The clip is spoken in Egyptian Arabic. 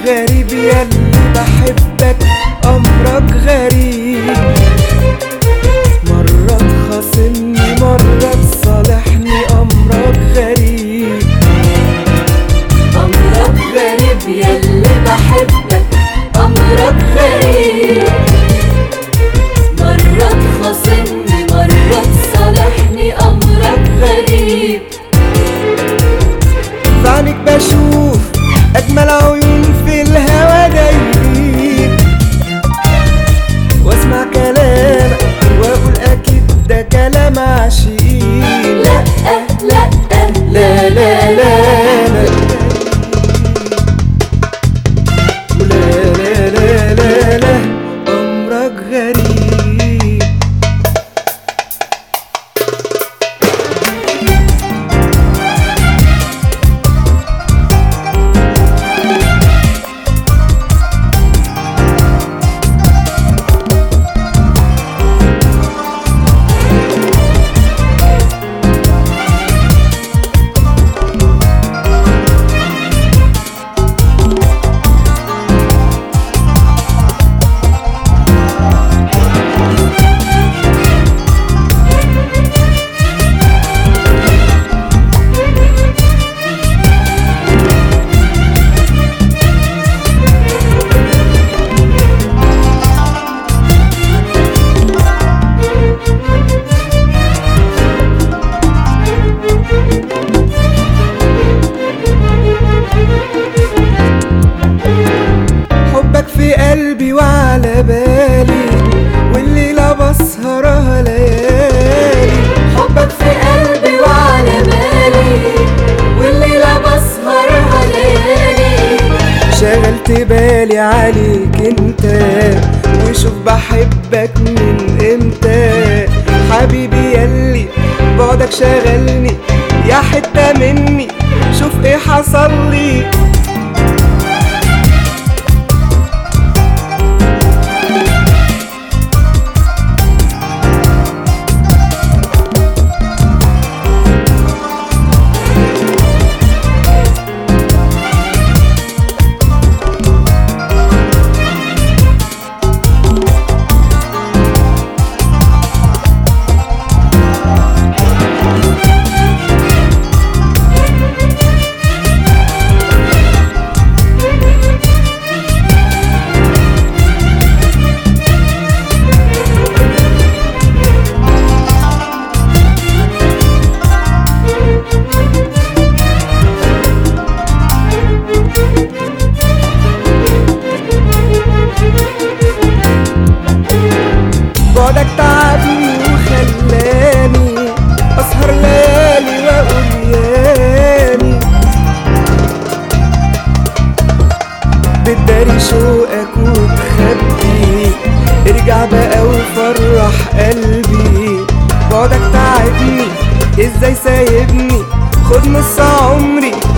غريب ياللي بحبك أمرك غريب مرة تخاصمني مرة تصالحني أمرك غريب أمرك غريب ياللي بحبك أمرك غريب مرة تخاصمني مرة تصالحني أمرك غريب في عينك بشوف أجمل عيون في الهوى دايبين واسمع كلامك واقول أكيد ده كلام عشيق لا لا لا لا لا لا لا لا لا لا لا أمرك غريب حبك في قلبي وعلى بالي والليلة بسهرها ليالي حبك في قلبي وعلى بالي والليلة بسهرها ليالي شغلت بالي عليك انت وشوف بحبك من امتى حبيبي يلي بعدك شغلني يا حتة مني شوف ايه حصل لي بعدك تعبني وخلاني اسهر ليالي واقول ياني بتداري شوقك وتخبي ارجع بقى وفرح قلبي بعدك تعبني ازاي سايبني خد نص عمري